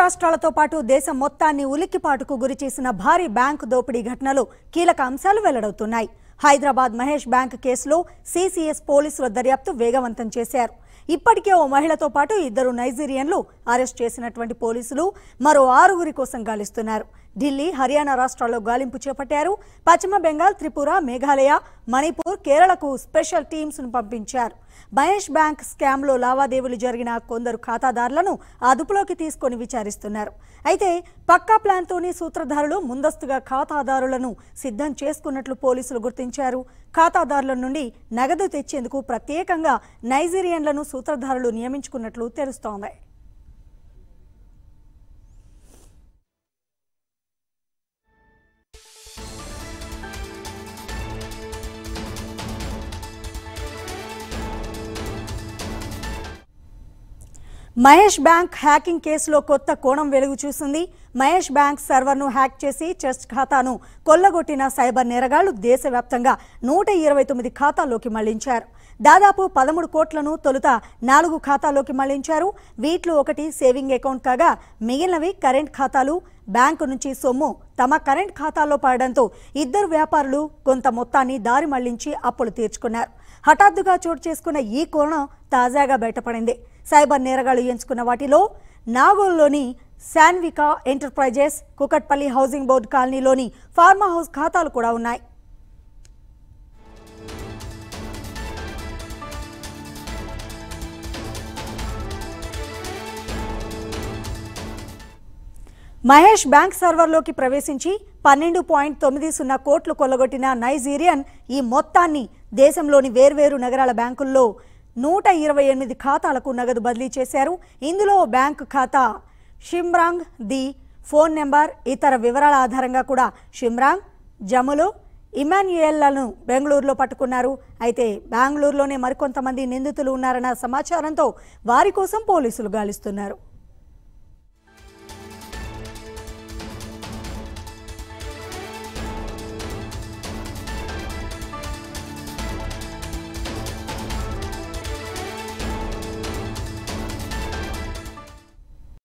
రాష్ట్రాలతో పాటు దేశం మొత్తాన్ని ఉలిక్కిపాటుకు గురి చేసిన భారీ బ్యాంకు దోపిడీ ఘటనలో కీలక అంశాలు వెల్లడవుతున్నాయి హైదరాబాద్ మహేష్ బ్యాంక్ కేసులో సీసీఎస్ పోలీసుల దర్యాప్తు వేగవంతం చేశారు ఇప్పటికే ఓ మహిళతో పాటు ఇద్దరు నైజీరియన్లు అరెస్ట్ చేసినటువంటి పోలీసులు మరో ఆరుగురి కోసం గాలిస్తున్నారు ఢిల్లీ హర్యానా రాష్ట్రాల్లో గాలింపు చేపట్టారు పశ్చిమ బెంగాల్ త్రిపుర మేఘాలయ మణిపూర్ కేరళకు స్పెషల్ టీమ్స్ ను పంపించారు మహేష్ బ్యాంక్ స్కామ్లో లావాదేవీలు జరిగిన కొందరు ఖాతాదారులను అదుపులోకి తీసుకొని విచారిస్తున్నారు అయితే పక్కా ప్లాన్తోనే సూత్రధారులు ముందస్తుగా ఖాతాదారులను సిద్ధం చేసుకున్నట్లు పోలీసులు గుర్తించారు ఖాతాదారుల నుండి నగదు తెచ్చేందుకు ప్రత్యేకంగా నైజీరియన్లను సూత్రధారులు నియమించుకున్నట్లు తెలుస్తోంది మహేష్ బ్యాంక్ హ్యాకింగ్ కేసులో కొత్త కోణం వెలుగు చూసింది మహేష్ బ్యాంక్ సర్వర్ను హ్యాక్ చేసి చెస్ట్ ఖాతాను కొల్లగొట్టిన సైబర్ నేరగాళ్లు దేశవ్యాప్తంగా నూట ఇరవై తొమ్మిది ఖాతాల్లోకి మళ్లించారు దాదాపు పదమూడు కోట్లను తొలుత నాలుగు ఖాతాల్లోకి మళ్లించారు వీటిలో ఒకటి సేవింగ్ అకౌంట్ కాగా మిగిలినవి కరెంట్ ఖాతాలు బ్యాంకు నుంచి సొమ్ము తమ కరెంట్ ఖాతాల్లో పడడంతో ఇద్దరు వ్యాపారులు కొంత మొత్తాన్ని దారి మళ్లించి అప్పులు తీర్చుకున్నారు హఠాత్తుగా చోటు చేసుకున్న ఈ కోణం తాజాగా బయటపడింది సైబర్ నేరగాళ్లు ఎంచుకున్న వాటిలో నాగోల్లోని Shanvika enterprises Kukatpally housing board కాలనీలోని ఫార్మా హౌస్ ఖాతాలు కూడా ఉన్నాయి మహేష్ బ్యాంక్ సర్వర్లోకి ప్రవేశించి పన్నెండు పాయింట్ తొమ్మిది సున్నా కోట్లు కొల్లగొట్టిన నైజీరియన్ ఈ మొత్తాన్ని దేశంలోని వేర్వేరు నగరాల బ్యాంకుల్లో నూట ఇరవై ఎనిమిది ఖాతాలకు నగదు బదిలీ చేశారు ఇందులో ఓ బ్యాంకు ఖాతా షిమ్రాంగ్ ది ఫోన్ నెంబర్ ఇతర వివరాల ఆధారంగా కూడా షిమ్రాంగ్ జములు ఇమాన్యుయల్లను బెంగళూరులో పట్టుకున్నారు అయితే బెంగళూరులోనే మరికొంతమంది నిందితులు ఉన్నారన్న సమాచారంతో వారి కోసం పోలీసులు గాలిస్తున్నారు